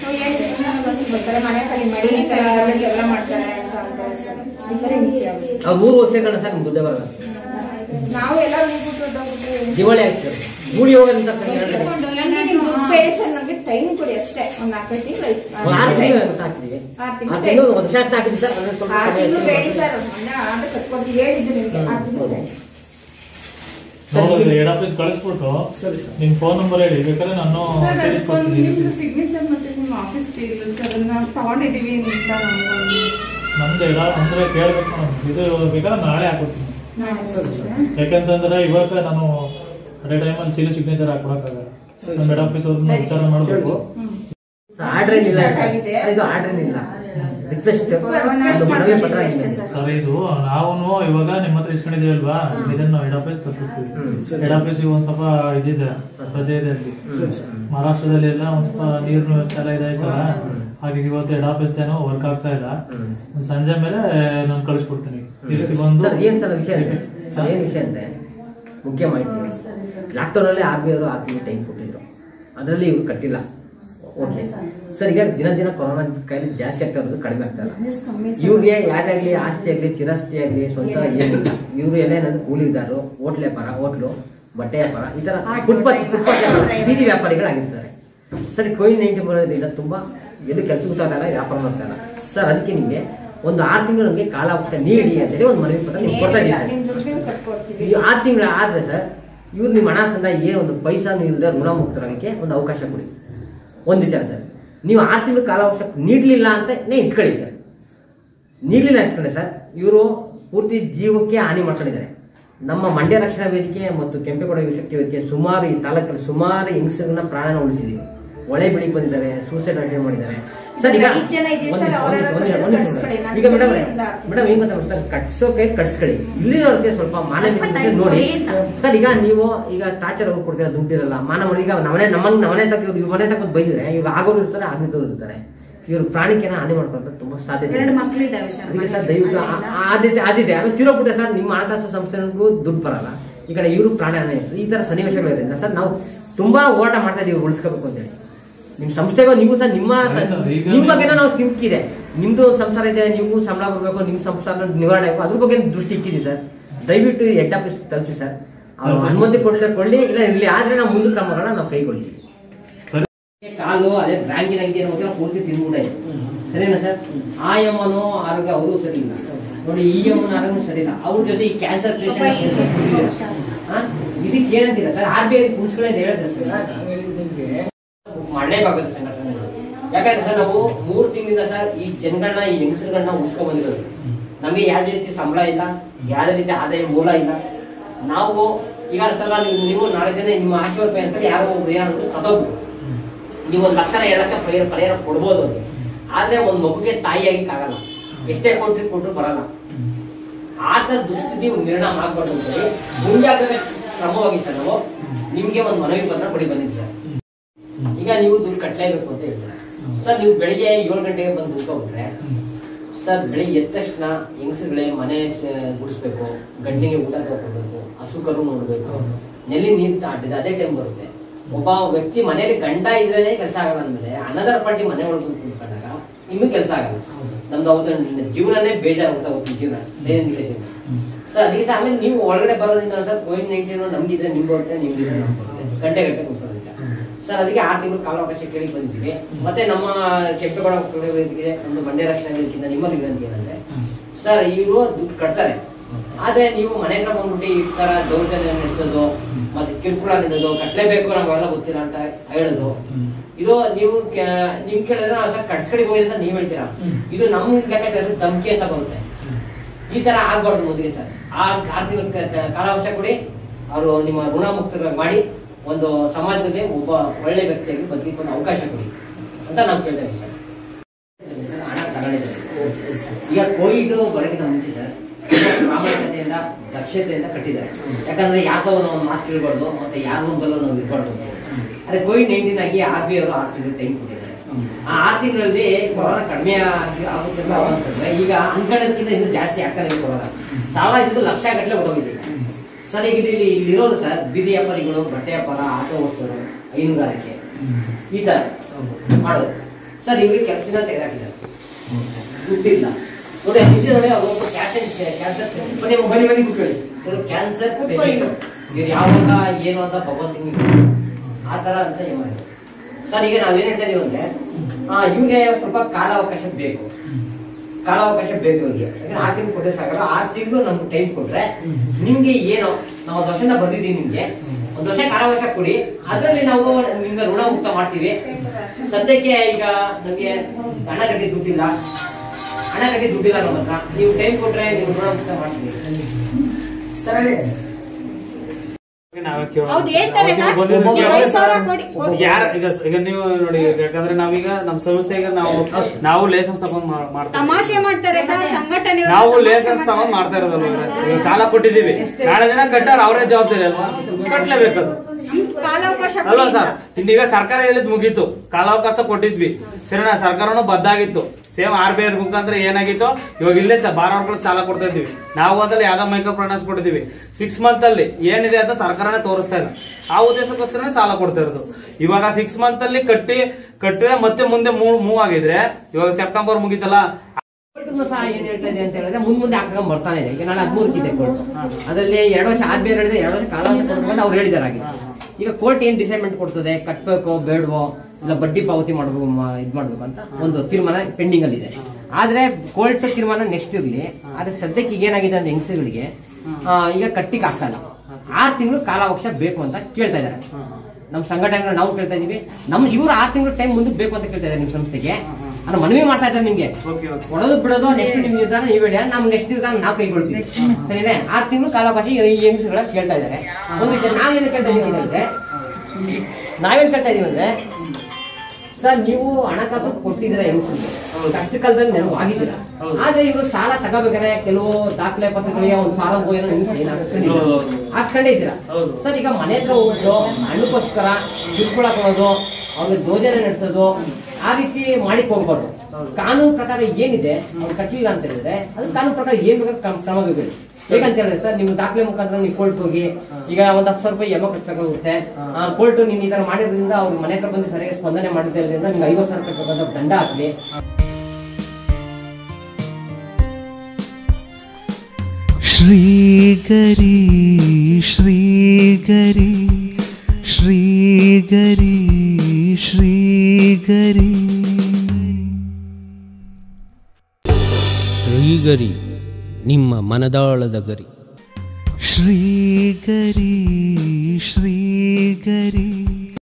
ಬರ್ತಾರೆ ಮನೆ ಖಾಲಿ ಮಾಡಿ ಜಗಳ ಮಾಡ್ತಾರೆ ಅಂತ ಅಂತಾರೆ ಸರ್ ಈ ಥರ ಹಿಂಸೆ ಆಗುತ್ತೆ ಅವ್ರು ಊರು ಹೋಗ್ಸೇಕಣ ಸರ್ ನಿಮ್ಗೆ ಬುದ್ಧಿ ಬರಲ್ಲ ನಾವು ಎಲ್ಲ ಹೋಗ್ಬಿಟ್ಟು ಹೊರ್ಟೋಗ್ಬಿಟ್ಟು ದಿವಾಳಿ ಆಗ್ತಾರೆ ಗೂಡಿ ಹೋಗೋದಂತ ಸರ್ ಹೇಳ್ರಿ. ನನಗೆ ನಿಮ್ ದುಡ್ಡು ಬೇಡಿ ಸರ್ ನನಗೆ ಟೈಮ್ ಕೊಡಿ ಅಷ್ಟೇ ಒಂದ್ ನಾಲ್ಕೈದು ತಿಂಗಳು ಒಂದು ಆರು ತಿಂಗಳು ಅಂತ ಹಾಕಿದೀವಿ ಆರು ತಿಂಗಳು ಆರು ತಿಂಗಳು ಒಂದು ವರ್ಷ ಅಂತ ಹಾಕಿದ್ವಿ ಸರ್ ಅದನ್ನ ಸ್ವಲ್ಪ ಆರು ಸಮಯ ತಿಂಗಳು ಬೇಡಿ ಹೆಚ್ಚು ಸರ್ ಮೊನ್ನೆ ಆದ ಕಟ್ಕೊಡ್ತೀವಿ ಹೇಳಿದ್ದು ನಿಮ್ಗೆ ಆರು ತಿಂಗಳು ಬೇಡಿ ನೋಡಿದ್ರೆ ಹೆಡ್ ಆಫೀಸ್ ಕಳಿಸ್ಬಿಟ್ಟು ಸರಿ ಸರ್ ನಿಮ್ ಫೋನ್ ನಂಬರ್ ಹೇಳಿ ಬೇಕಾದ್ರೆ ನಾನು ಸರ್ ಅದಕ್ಕೊಂದು ತಿಳಿಸ್ಕೊಡ್ತೀನಿ ನಿಮ್ದು ಸಿಗ್ನೇಚರ್ ಮತ್ತೆ ನಿಮ್ಮ ಆಫೀಸ್ ಇಲ್ಲ ಸರ್ ಅದನ್ನ ತಗೊಂಡಿದೀವಿ ಅಂತ ನಮ್ಗೊಂದು ನಮ್ದು ಎಲ್ಲ ಅಂದ್ರೆ ಕೇಳ್ಬೇಕು ಮೇಡಮ್ ಇದು ಬೇಕಾದ್ರೆ ನಾಳೆ ಹಾಕೊಡ್ತೀನಿ ಯಾಕಂತಂದ್ರೆ ಇವಾಗ ನಾನು ಅದೇ ಟೈಮಲ್ಲಿ ಸೀಲ್ ಸಿಗ್ನೇಚರ್ ಹಾಕೊಡಕ್ಕಾಗಲ್ಲ ನಮ್ಮ ಹೆಡ್ ಆಫೀಸ್ ಅವ್ರನ್ನ ವಿಚಾರ ಮಾಡಬೇಕು ಆರ್ಡರ್ ಏನಿಲ್ಲ Start ಆಗಿದೆ. ಇದು ಆರ್ಡರ್ ಏನಿಲ್ಲ ರಿಕ್ವೆಸ್ಟ್ Request ಮನವಿ ಪತ್ರ ಮಾಡ್ಬೇಕು ಏನಿಲ್ಲ. ಅಷ್ಟೇ ಸರ್. ಸರ್ ಇದು ನಾವು ಇವಾಗ ನಿಮ್ಮ ಹತ್ರ ಇಸ್ಕೊಂಡಿದೀವಿ ಅಲ್ವಾ ಇದನ್ನ ನಾವು ಹೆಡ್ ಆಫೀಸ್ ತಪ್ಪಿಸ್ತೀವಿ ಹ್ಮ್. ಹೆಡ್ ಆಫೀಸ್ ಒಂದ್ ಸ್ವಲ್ಪ ಇದಿದೆ ರಜೆ ಇದೆ ಅಲ್ಲಿ ಮಹಾರಾಷ್ಟ್ರದಲ್ಲಿ ಎಲ್ಲ ಒಂದ್ ಸ್ವಲ್ಪ ನೀರಿನ ವ್ಯವಸ್ಥೆ ಎಲ್ಲ ಇದಾಯ್ತಲ್ಲ ಹಾಗಾಗಿ ಇವತ್ತು ಹೆಡ್ ಆಫೀಸ್ ಏನೋ ವರ್ಕ್ ಆಗ್ತಾ ಇಲ್ಲ ಹ್ಮ್. ಒಂದ್ ಸಂಜೆ ಮೇಲೆ ನಾನು ಕಳಿಸ್ಕೊಡ್ತೀನಿ ಈ ರೀತಿ ಬಂದು ಸರ್ ಏನ್ ಸರ್ ವಿಷಯ ಅಂದ್ರೆ ಸರ್ ಏನ್ ವಿಷಯ ಅಂದ್ರೆ ಮುಖ್ಯ ಮಾಹಿತಿ ಲಾಕ್ಡೌನ್ ಅಲ್ಲಿ ಆರ್ ಬಿ ಅವರು ಆರು ತಿಂಗಳು ಟೈಮ್ ಕೊಟ್ಟಿದ್ರು ಅದರಲ್ಲಿ ಇವ್ರು ಕಟ್ಟಿಲ್ಲ ಓಕೆ ಸರ್ ಈಗ ದಿನ ದಿನ ಕೊರೋನಾ ಕೈಲಿ ಜಾಸ್ತಿ ಆಗ್ತಾ ಇರೋದು ಕಡಿಮೆ ಆಗ್ತಾ ಇಲ್ಲ Business ಕಮ್ಮಿ ಸರ್. ಇವ್ರಿಗೆ ಯಾವ್ದಾಗ್ಲಿ ಆಸ್ತಿ ಆಗ್ಲಿ ಚಿರಾಸ್ತಿ ಆಗ್ಲಿ ಸ್ವಂತ ಏನಿಲ್ಲ ಇವ್ರು ಏನೇನಂದ್ರೆ ಕೂಲಿದಾರು ಹೋಟ್ಲ್ ವ್ಯಾಪಾರ ಹೋಟ್ಲು ಬಟ್ಟೆ ವ್ಯಾಪಾರ ಈ ತರ auto footpath driver, footpath auto ವ್ಯಾಪಾರ, ಡ್ರೈವರ್. ಬೀದಿ ವ್ಯಾಪಾರಿಗಳಾಗಿರ್ತಾರೆ ಸರ್ ಕೋವಿಡ್ ನೈನ್ಟೀನ್ ಬರೋದ್ರಿಂದ ತುಂಬಾ ಎಲ್ಲಿ ಕೆಲಸ ಗೊತ್ತಾಗಲ್ಲ ವ್ಯಾಪಾರ ಮಾಡ್ತಾ ಇಲ್ಲ ಸರ್ ಅದಕ್ಕೆ ನಿಮಗೆ ಒಂದು ಆರು ತಿಂಗಳು ನಮಗೆ ಕಾಲಾವಕಾಶ ನೀಡಿ ಅಂತೇಳಿ ಒಂದು ಮನವಿ ಪತ್ರ ನಿಮ್ಗೆ ಕೊಡ್ತಾ ಇನ್ನೇನಿಲ್ಲ, ಇದ್ದೀವಿ ನಿಮ್ ದುಡ್ಡು ನೀವು ಕಟ್ಕೊಡ್ತೀವಿ ಈ ಆರು ತಿಂಗಳು ಆದ್ರೆ ಸರ್ ಇವ್ರು ನಿಮ್ಮ ಹಣ ತಂದ ಏನು ಒಂದು ಪೈಸಾ ಇಲ್ಲದೆ ಋಣಮುಕ್ತರಾಗಕ್ಕೆ ಒಂದು ಅವಕಾಶ ಕೊಡಿ ಒಂದು ವಿಚಾರ ಸರ್ ನೀವು ಆರು ತಿಂಗಳು ಕಾಲಾವಕಾಶ ನೀಡಲಿಲ್ಲ ಅಂತ ಇಟ್ಕೊಳ್ಳಿ ಸರ್ ನೀಡಲಿಲ್ಲ ಇಟ್ಕೊಳ್ಳಿ ಸರ್ ಇವರು ಪೂರ್ತಿ ಜೀವಕ್ಕೆ ಹಾನಿ ಮಾಡ್ಕೊಂಡಿದ್ದಾರೆ ನಮ್ಮ ಮಂಡ್ಯ ರಕ್ಷಣಾ ವೇದಿಕೆ ಮತ್ತು ಕೆಂಪೇಗೌಡ ಯುವಶಕ್ತಿ ವೇದಿಕೆ ಸುಮಾರು ಈ ತಾಲೂಕಲ್ಲಿ ಸುಮಾರು ಹೆಂಗಸರನ್ನ ಪ್ರಾಣ ಉಳಿಸಿದೀವಿ ಒಳೆ ಬಿಳಿಗೆ ಬಂದಿದ್ದಾರೆ ಸೂಸೈಡ್ ಅಟೆಂಡ್ ಮಾಡಿದ್ದಾರೆ ಸರ್ ಈಗ ಐದ್ ಜನ ಇದೀವಿ ಒಂದ್ ಸರ್, ನಿಮಿಷ, ಅವ್ರೆಲ್ಲ ಒಂದ್ ನಿಮಿಷ, ಒಂದ್ ನಿಮಿಷ. ಕಟ್ಸ್ಕೊಳ್ಳಿ, ನಾನು ಈಗ ಮೇಡಮ್ ಕೈಯಿಂದ ಮೇಡಮ್ ಏನ್ ಗೊತ್ತಾ ಮೇಡಮ್ ಕಟ್ಸೋ ಕೈ ಕಟ್ಸ್ಕೊಳ್ಳಿ ಇಲ್ಲಿ ಅವ್ರಿಗೆ ಸ್ವಲ್ಪ ಮಾನವೀಯತೆ ಸ್ವಲ್ಪ ಇದೆ ನೋಡಿ time ಕೊಡಿ ಸರ್ ಈಗ ನೀವು ಈಗ ಟಾರ್ಚರ್ ಹೋಗಿ ಕೊಡ್ತೀರಾ ದುಡ್ಡಿರಲ್ಲ ಮಾನವ ಈಗ ನಮ್ಮನೆ ನಮ್ಮನೆ ನಮ್ಮನೆ ತಕ್ಕ ಇವ್ರು ಮನೆ ತಕ್ಕ ಬೈದ್ರೆ ಇವಾಗ ಆಗೋರು ಇರ್ತಾರೆ ಆಗಿದ್ದವ್ರು ಇರ್ತಾರೆ ಇವ್ರು ಪ್ರಾಣಿಕೆನ ಹಾನಿ ಮಾಡ್ಕೊಂಡ್ರೆ ತುಂಬಾ ಸಾಧ್ಯತೆ ಇದೆ. ಎರಡು ಮಕ್ಳಿದಾವೆ ಸರ್ ಅದಕ್ಕೆ ಸರ್ ಮನೆಗೆ, ದಯವಿಟ್ಟು ಆ- ಮನೆಯಿಂದ. ಆ- ಆದ್ಯತೆ ಆದಿದೆ ಆಮೇಲೆ ತಿರೋಬಿಟ್ಟೆ ಸರ್ ನಿಮ್ಮ ಹಣಕಾಸು ಸಂಸ್ಥೆಗೂ ದುಡ್ಡು ಬರಲ್ಲ ಈ ಕಡೆ ಇವರು ಪ್ರಾಣ ಹಾನಿ ಆಗ್ತದೆ. ಈ ತರ ಸನ್ನಿವೇಶಗಳಿರೋದ್ರಿಂದ ಸರ್ ನಾವು ತುಂಬಾ ಹೋರಾಟ ಮಾಡ್ತಾ ಇದೀವಿ ಉಳಿಸ್ಕೋಬೇಕು ಅಂತೇಳಿ ನಿಮ್ ಸಂಸ್ಥೆಗೂ ನೀವು ಸರ್ ನಿಮ್ಮ ಅದೇ ಸರ್, ಈಗ ನಿಮ್ಮ ಬಗ್ಗೆನೂ ನಾವು ತಿಂಕಿದೆ ನಿಮ್ದು ಒಂದು ಸಂಸಾರ ಇದೆ ನೀವು ಸಂಬಳ ಬರ್ಬೇಕು ನಿಮ್ ಸಂಸಾರ ನಿವಾರಣೆ ಆಗಬೇಕು ಅದ್ರ ಬಗ್ಗೆ ದೃಷ್ಟಿ ಇಕ್ಕಿದ್ದೀವಿ ಸರ್ ದಯವಿಟ್ಟು ಹೆಡ್ ಆಫೀಸ್ ತಲುಪಿ ಸರ್ ಅವ್ರು ಅನುಮತಿ ಕೊಡ್ಲಿ ಕೊಡ್ಲಿ ಇಲ್ಲ ಇರ್ಲಿ ಆದ್ರೆ ನಾವು ಮುಂದೆ ಕ್ರಮಗಳನ್ನ ನಾವು ಕೈಗೊಳ್ತೀವಿ ಸರಿ ಕಾಲು ಅದೇ ಬ್ಯಾಂಕಿನ ಅಂಗಿ ಏನೋ ಪೂರ್ತಿ ತಿನ್ಬಿಟ್ಟೆ ಸರಿನಾ ಸರ್ ಆ ಯಮ್ಮನು ಆರೋಗ್ಯ ಅವರು ಸರಿ ಇಲ್ಲ ನೋಡಿ ಈ ಯಮ್ಮನ ಆರೋಗ್ಯ ಸರಿ ಇಲ್ಲ ಅವ್ರ ಜೊತೆ ಈ ಕ್ಯಾನ್ಸರ್ ಇದಕ್ಕೆ ಏನಂತೀರಾ ಸರ್ ಆರ್ ಬಿ ಐ ಕುಣಿಸ್ಕೊಳ್ಳೋದು ಹೇಳಿದ್ರೆ ಸರ್ ಮಾಡಲೇಬೇಕಾಗುತ್ತೆ ಸಂಘಟನೆ ಯಾಕಂದ್ರೆ ಸರ್ ನಾವು ಮೂರು ತಿಂಗಳಿಂದ ಸರ್ ಈ ಜನಗಳನ್ನ ಈ ಹೆಂಗಸರುಗಳನ್ನ ಉಳಿಸ್ಕೊಂಡ್ ಬಂದಿರೋದು ನಮಗೆ ಯಾವುದೇ ರೀತಿ ಸಂಬಳ ಇಲ್ಲ ಯಾವುದೇ ರೀತಿ ಆದಾಯ ಮೂಲ ಇಲ್ಲ ನಾವು ಈಗ ಸಲ ನೀವು ನೀವು ನಾಳೆ ದಿನ ನಿಮ್ಮ ಆಶೀರ್ವಾದ ಪೈ ಅಂತ ಯಾರೋ ಒಬ್ರು ಏನಾದ್ರು ಸತ್ತೋಗ್ಬಿಟ್ಟು ನೀವು ಒಂದು ಲಕ್ಷ ಎರಡು ಲಕ್ಷ ಪರಿಹಾರ ಪರಿಹಾರ ಕೊಡ್ಬೋದು ಅವ್ರಿಗೆ ಆದ್ರೆ ಒಂದು ಮಗುಗೆ ತಾಯಿಯಾಗಿ ಆಗಲ್ಲ ಎಷ್ಟೇ ಕೊಟ್ರಿ ಕೊಟ್ರು ಬರಲ್ಲ ಆ ಥರ ದುಸ್ಥಿತಿ ಒಂದು ನಿರ್ಣಯ ಮಾಡ್ಬಾರ್ದು ಅಂತ ಹೇಳಿ ಮುಂಜಾಗ್ರತೆ ಕ್ರಮವಾಗಿ ಸರ್ ನಾವು ನಿಮ್ಗೆ ಒಂದು ಮನವಿ ಪತ್ರ ಕೊಡಿ ಬಂದಿದ್ದು ಸರ್ ಈಗ ನೀವು ದುಡ್ಡು ಕಟ್ಟಲೇಬೇಕು ಅಂತ ಹೇಳ್ತಾರೆ ಸರ್ ನೀವು ಬೆಳಿಗ್ಗೆ ಏಳು ಗಂಟೆಗೆ ಬಂದು ದುಡ್ಕೊಂಡ್ಬಿಟ್ರೆ ಸರ್ ಬೆಳಿಗ್ಗೆ ಎದ್ದ ತಕ್ಷಣ ಹೆಂಗಸರುಗಳೇ ಮನೆ ಸ- ಗುಡಿಸ್ಬೇಕು ಗಂಡಿಗೆ ಊಟ ತಗೊಳ್ಬೇಕು ಹಸು ಕರು ನೋಡ್ಬೇಕು ನೆಲ್ಲಿ ನೀರು ತಾಟಿದೆ ಅದೇ ಟೈಮ್ ಬರುತ್ತೆ ಒಬ್ಬ ವ್ಯಕ್ತಿ ಮನೇಲಿ ಗಂಡ ಇದ್ರೇನೆ ಕೆಲಸ ಆಗಲ್ಲ ಅಂದ್ಮೇಲೆ ಅನದರ್ ಪಾರ್ಟಿ ಮನೆ ಒಳಗೆ ಕುತ್ಕೊಂಡಾಗ ಇನ್ನೂ ಕೆಲಸ ಆಗಲ್ಲ ನಮ್ದು ಅವತ್ತು ಜೀವನನೇ ಬೇಜಾರಾಗುತ್ತೆ ಅವತ್ತಿನ ಜೀವನ ದೈನಂದಿನ ಜೀವನ ಸರ್ ಅದಕ್ಕೆ ಸರ್ ಆಮೇಲೆ ನೀವು ಒಳಗಡೆ ಬರೋದ್ರಿಂದ ಸರ್ ಕೋವಿಡ್ ನೈನ್ಟೀನ್ ನಮ್ಗಿದ್ರೆ ನಿಮ್ಗೆ ಬರುತ್ತೆ ನಿಮ್ಗಿದ್ರೆ ನಮ್ಗೆ ಬರುತ್ತೆ ಗಂಟೆ ಗಂಟೆ ಕುತ್ಕೊಳ್ಳುತ್ತೆ ಸರ್ ಅದಕ್ಕೆ ಆರು ತಿಂಗಳು ಕಾಲಾವಕಾಶ ಕೇಳಿ ಬಂದಿದ್ದೀವಿ ಮತ್ತೆ ನಮ್ಮ ಕೆಂಪೇಗೌಡ ವೇದಿಕೆ ಒಂದು ಮಂಡ್ಯ ರಕ್ಷಣಾ ವೇದಿಕೆಯಿಂದ ನಿಮ್ಮಲ್ಲಿ ವಿನಂತಿ ಏನಂದ್ರೆ ಸರ್ ಇವರು ದುಡ್ಡು ಕಟ್ತಾರೆ ಆದ್ರೆ ನೀವು ಮನೆ ಹತ್ರ ಬಂದ್ಬಿಟ್ಟು ಈ ತರ ದೌರ್ಜನ್ಯ ನಡೆಸೋದು ಮತ್ತೆ ಕಿರುಕುಳ ನೀಡೋದು ಕಟ್ಲೇಬೇಕು ನಮ್ಗೆಲ್ಲ ಗೊತ್ತಿಲ್ಲ ಅಂತ ಹೇಳೋದು ಇದು ನೀವು ಕೆ- ನಿಮ್ ಕೇಳಿದ್ರೆ ನಾವು ಸರ್ ಕಟ್ಸ್ಕಡಿಗೆ ಹೋಗಿ ಅಂತ ನೀವ್ ಹೇಳ್ತೀರಾ ಇದು ನಮ್ಮ ಲೆಕ್ಕಾಚಾರ ಧಮಕಿ ಅಂತ ಬರುತ್ತೆ ಈ ತರ ಆಗ್ಬಾರ್ದು ಮೊದಲಿಗೆ ಸರ್ ಆ ಆರು ತಿಂಗಳ ಕ- ಕಾಲಾವಕಾಶ ಕೊಡಿ ಅವರು ನಿಮ್ಮ ಋಣಮುಕ್ತರಾಗಿ ಮಾಡಿ ಒಂದು ಸಮಾಜದಲ್ಲಿ ಒಬ್ಬ ಒಳ್ಳೆ ವ್ಯಕ್ತಿಯಾಗಿ ಬದುಕಲಿಕ್ಕೆ ಒಂದು ಅವಕಾಶ ಕೊಡಿ ಅಂತ ನಾವು ಕೇಳ್ತೇವೆ ಸರ್ ಸರ್, ಹಣ ತಗೊಂಡಿದ್ದಾರೆ ಈಗ ಕೋವಿಡ್ ಬರೋಕ್ಕಿಂತ ಮುಂಚೆ ಸರ್ ಪ್ರಾಮಾಣಿಕತೆಯಿಂದ ದಕ್ಷತೆಯಿಂದ ಕಟ್ಟಿದ್ದಾರೆ ಯಾಕಂದ್ರೆ ಯಾಕೋ ಒಂದು ಮಾತು ಕೇಳಬಾರ್ದು ಮತ್ತೆ ಯಾರ ರೂಮ್ಗಲ್ಲೂ ನಾವು ಇರಬಾರ್ದು ಅದೇ ಕೋವಿಡ್ ನೈನ್ಟೀನ್ ಆಗಿ ಆರ್ ಬಿ ಅವರು ಆರು ತಿಂಗಳು ಟೈಮ್ ಕೊಟ್ಟಿದ್ದಾರೆ ಆ ಆರು ತಿಂಗಳಲ್ಲಿ ಕೊರೋನಾ ಕಡಿಮೆ ಆಗಿ ಆಗುತ್ತೆ ಅಂತ ಅನ್ಕೊಂಡ್ರೆ ಈಗ ಅನ್ಕೊಳ್ಳೋದಕ್ಕಿಂತ ಇನ್ನೂ ಜಾಸ್ತಿ ಆಗ್ತಾನೆ ಇದೆ ಕೊರೋನಾ ಸಾವಿರ ಇದ್ದು ಲಕ್ಷ ಗಟ್ಟಲೆ ಹೊಡೋಗಿದೆ ಸರ್ ಈಗ ಇಲ್ಲಿ ಇಲ್ಲಿರೋರು ಸರ್ ಬೀದಿ ವ್ಯಾಪಾರಿಗಳು ಬಟ್ಟೆ ವ್ಯಾಪಾರ ಆಟೋ ಓಡಿಸೋರು ಹೈನುಗಾರಿಕೆ ಈ ತರ ಮಾಡೋದು ಸರ್ ಇವ್ರಿಗೆ ಕೆಲಸದಿಂದ ತೆಗೆದಾಕಿದ್ದಾರೆ ದುಡ್ಡಿಲ್ಲ ನೋಡಿ ಹಿಂದೆ ನೋಡಿ ಅವರು ಕ್ಯಾನ್ಸರ್ ಕ್ಯಾನ್ಸರ್ ಬನ್ನಿ ಬನ್ನಿ ಬನ್ನಿ ಕೂತ್ಕೊಳ್ಳಿ ಇವರು ಕ್ಯಾನ್ಸರ್ ಇವ್ರು ಯಾವಾಗ ಏನು ಅಂತ ಭಗವಂತನಿಗೆ ಆ ತರ ಅಂತ ಏನ್ ಮಾಡಿದ್ರು ಸರ್ ಈಗ ನಾವೇನ್ ಹೇಳ್ತಾ ಇದೀವಿ ಅಂದ್ರೆ ಆ, ಇವ್ರಿಗೆ ಸ್ವಲ್ಪ ಕಾಲಾವಕಾಶ ಬೇಕು ಕಾಲಾವಕಾಶ ಬೇಕು ಇವ್ರಿಗೆ ಯಾಕಂದ್ರೆ ಆರು ತಿಂಗಳು ಕೊಟ್ಟರೆ ಸಾಕಲ್ಲ ಆರು ತಿಂಗಳು ನಮ್ಗೆ ಟೈಮ್ ಕೊಟ್ರೆ ನಿಮ್ಗೆ ಏನು ನಾವು ಒಂದು ವರ್ಷದಿಂದ ಬಂದಿದ್ದೀವಿ ನಿಮ್ಗೆ ಒಂದು ವರ್ಷ ಕಾಲಾವಕಾಶ ಕೊಡಿ ಅದರಲ್ಲಿ ನಾವು ನಿಮ್ಗೆ ಋಣ ಮುಕ್ತ ಮಾಡ್ತೀವಿ ಸದ್ಯಕ್ಕೆ ಈಗ ನಮ್ಗೆ ಹಣ ಗಡ್ಡಿ ದುಡ್ಡಿಲ್ಲ ಹಣ ಗಡ್ಡಿ ದುಡ್ಡಿಲ್ಲ ನಮ್ಮ ಹತ್ರ ನೀವು ಟೈಮ್ ಕೊಟ್ರೆ ನೀವು ಋಣ ಮುಕ್ತ ಮಾಡ್ತೀವಿ ಸರಳಿ ನಾವೇ ಕೇಳೋಣ. ಹೌದು ಹೇಳ್ತಾರೆ ಸರ್. ಅವ್ರಿಗೆ ಬಂದಿದ್ದು ಒಬ್ಬೊಬ್ರು ಕೇಳೋಣ ಐದು ಸಾವಿರ ಸರ್. ಕೊಡಿ. ಯಾರ ಈಗ ಈಗ ನೀವು ನೋಡಿ ಯಾಕಂದ್ರೆ ನಾವೀಗ ನಮ್ಮ ಸಂಸ್ಥೆಗೆ ನಾವು ನಾವು ಲೇಸನ್ಸ್ ತಗೊಂಡ್ ಮಾ- ಮಾಡ್ತೀವಿ ತಮಾಷೆ ಮಾಡ್ತಾರೆ ಸರ್ ಸಂಘಟನೆ ನಾವು ಲೇಸನ್ಸ್ ತಗೊಂಡ್ ಮಾಡ್ತಾ ಇರೋದಲ್ವ ಈಗ ಸಾಲ ಕೊಟ್ಟಿದ್ದೀವಿ ನಾಳೆ ದಿನ ಕಟ್ಟಾರ ಅವರೇ ಜವಾಬ್ದಾರಿ ಅಲ್ವಾ ಕಟ್ಲೇಬೇಕದು ಕಾಲಾವಕಾಶ ಅಲ್ವಾ ಕೊಡಿ ಸರ್ ಅಂತ. ಈಗ ಸರ್ಕಾರ ಹೇಳಿದ್ ಮುಗೀತು ಕಾಲಾವಕಾಶ ಕೊಟ್ಟಿದ್ವಿ ಸರಿನಾ ಸರ್ಕಾರನು ಬದ್ದಾಗಿತ್ತು ಸೇಮ್ ಆರ್ ಬಿ ಐ ಮುಖಾಂತರ ಏನಾಗಿತ್ತು ಇವಾಗ ಇಲ್ಲೇ ಸರ್ ಬಾರ್ ಅವ್ರಿಗೆ ಸಾಲ ಕೊಡ್ತಾ ಇದ್ವಿ ನಾವು ಅದ್ರಲ್ಲಿ ಯಾವ್ದೋ ಮೈಕ್ರೋ ಫೈನಾನ್ಸ್ ಕೊಟ್ಟಿದ್ದೀವಿ ಸಿಕ್ಸ್ ಮಂತ್ ಅಲ್ಲಿ ಏನಿದೆ ಅಂತ ಸರ್ಕಾರನೇ ತೋರಿಸ್ತಾ ಇಲ್ಲ ಆ ಉದ್ದೇಶಕ್ಕೋಸ್ಕರನೇ ಸಾಲ ಕೊಡ್ತಾ ಇರೋದು ಇವಾಗ ಸಿಕ್ಸ್ ಮಂತ್ ಅಲ್ಲಿ ಕಟ್ಟಿ ಕಟ್ಟಿದ್ರೆ ಮತ್ತೆ ಮುಂದೆ ಮೂವ್ ಮೂವ್ ಆಗಿದ್ರೆ ಇವಾಗ ಸೆಪ್ಟೆಂಬರ್ ಮುಗೀತಲ್ಲ ಕೋರ್ಟ್ನು ಸಹ ಏನ್ ಹೇಳ್ತಾ ಇದೆ ಅಂತ ಹೇಳಿದ್ರೆ ಮುಂದ್ ಮುಂದೆ ಹಾಕೊಂಡ್ ಬರ್ತಾನೆ ಇದೆ ಈಗ ನಾನು ಹದಿಮೂರಕ್ಕಿದೆ ಕೋರ್ಟ್ ಅದರಲ್ಲಿ ಎರಡು ವರ್ಷ ಆದ್ಮೇಲೆ ಹೇಳಿದ್ರೆ ಎರಡು ವರ್ಷ ಕಾಲಾವಕಾಶ ಕೊಡ್ಬೇಕು ಅಂತ ಅವ್ರು ಹೇಳಿದಾರೆ ಹಾಗೆ ಈಗ ಕೋರ್ಟ್ ಏನ್ ಡಿಸೈಡ್ಮೆಂಟ್ ಕೊಡ್ತದೆ ಕಟ್ಬೇಕೋ ಬೇಡವೋ ಇಲ್ಲ ಬಡ್ಡಿ ಪಾವತಿ ಮಾಡ್ಬೇಕು ಮ- ಇದ್ ಮಾಡ್ಬೇಕು ಅಂತ ಒಂದು ತೀರ್ಮಾನ ಪೆಂಡಿಂಗ್ ಅಲ್ಲಿ ಇದೆ ಆದ್ರೆ ಕೋರ್ಟ್ ತೀರ್ಮಾನ ನೆಕ್ಸ್ಟ್ ಇರ್ಲಿ ಆದ್ರೆ ಸದ್ಯಕ್ಕೆ ಈಗ ಏನಾಗಿದೆ ಅಂದ್ರೆ ಹೆಂಗಸಗಳಿಗೆ ಆ, ಈಗ ಕಟ್ಟಿಕ್ ಆಗ್ತಾ ಇಲ್ಲ ಆರು ತಿಂಗಳು ಕಾಲಾವಕಾಶ ಬೇಕು ಅಂತ ಕೇಳ್ತಾ ಇದ್ದಾರೆ ನಮ್ಮ ಸಂಘಟನೆಗಳು ನಾವು ಕೇಳ್ತಾ ಇದೀವಿ ನಮ್ ಇವ್ರು ಆರು ತಿಂಗಳು ಟೈಮ್ ಮುಂದಕ್ಕೆ ಬೇಕು ಅಂತ ಕೇಳ್ತಾ ಇದ್ದಾರೆ ನಿಮ್ ಸಂಸ್ಥೆಗೆ ನಾನು ಮನವಿ ಮಾಡ್ತಾ ಇದ್ದಾರೆ ನಿಮ್ಗೆ ಓಕೆ ಓಕೆ ಕೊಡೋದು ಬಿಡೋದು ನೆಕ್ಸ್ಟ್ ನಿಮ್ ನಿರ್ಧಾರ ನೀವು ಹೇಳಿ ನಮ್ ನೆಕ್ಸ್ಟ್ ನಿರ್ಧಾರ ನಾವು ಕೈಗೊಳ್ತೀವಿ ಸರಿನೇ ಆರು ತಿಂಗಳು ಕಾಲಾವಕಾಶ ಈ ಹೆಂಗಸುಗಳ ಕೇಳ್ತಾ ಇದ್ದಾರೆ ಒಂದು ವಿಷಯ ನಾವೇನು ಕೇಳ್ತಾ ಇದೀವಿ ಅಂದ್ರೆ ನಾವೇನ್ ಕೇಳ್ತಾ ಇದೀವಿ ಅಂದ್ರೆ ಸರ್ ನೀವು ಹಣಕಾಸು ಕೊಟ್ಟಿದ್ದೀರಾ ಹೆಂಗಸರಿಗೆ ಕಷ್ಟ ಕಾಲದಲ್ಲಿ ನೆರವು ಆಗಿದ್ದೀರಾ ಆದ್ರೆ ಇವರು ಸಾಲ ತಗೋಬೇಕಾದ್ರೆ ಕೆಲವು ದಾಖಲೆ ಪತ್ರಗಳಿಗೆ ಒಂದು ಫಾರಂ ಏನೋ ಹಿಂಸೆ ಏನು ಹಾಕ್ಸ್ಕೊಂಡಿದ್ದೀರಾ ಹೌದು. ಹಾಕ್ಸ್ಕೊಂಡೇ ಇದ್ದೀರಾ ಹೌದು. ಸರ್ ಈಗ ಮನೆ ಹತ್ರ ಹೋಗ್ಬಿಟ್ಟು ಹಣ್ಣಕ್ಕೋಸ್ಕರ ಕಿರುಕುಳ ಕೊಡೋದು ಅವ್ರಿಗೆ ದೋಜನೆ ನಡೆಸೋದು ಆ ರೀತಿ ಮಾಡಿಕ್ ಹೋಗ್ಬಾರ್ದು ಕಾನೂನು ಪ್ರಕಾರ ಏನಿದೆ ಅವ್ರು ಕಟ್ಟಲಿಲ್ಲ ಅಂತ ಹೇಳಿದ್ರೆ ಅದು ಕಾನೂನು ಪ್ರಕಾರ ಏನ್ ಬೇಕಾದ್ರೆ ಕ್ರಮ- ಕ್ರಮ ಬೇಕು ಹೇಗಂತ ಹೇಳಿದ್ರೆ ಸರ್ ನಿಮ್ಮ ದಾಖಲೆ ಮುಖಾಂತರ ನೀವು ಕೋರ್ಟ್ ಹೋಗಿ ಈಗ ಒಂದ್ ಹತ್ತು ಸಾವಿರ ರೂಪಾಯಿ ಎಮ್ಮ ಕಟ್ಟಬೇಕಾಗುತ್ತೆ ಕೋರ್ಟ್ ನೀನ್ ಈ ತರ ಮಾಡಿದ್ರಿಂದ ಅವ್ರ ಮನೆ ಹತ್ರ ಬಂದು ಸರಿಯಾಗಿ ಸ್ಪಂದನೆ ಮಾಡಿದ್ರಿಂದ ನಿಮ್ಗೆ ಐವತ್ತು ಸಾವಿರ ಕಟ್ಟಬೇಕಂತ ದಂಡ ಹಾಕ್ಲಿ श्रीगरी श्रीगरी श्रीगरी श्रीगरी ಶ್ರೀಗರಿ ನಿಮ್ಮ ಮನದಾಳದ ಗರಿ श्रीगरी श्री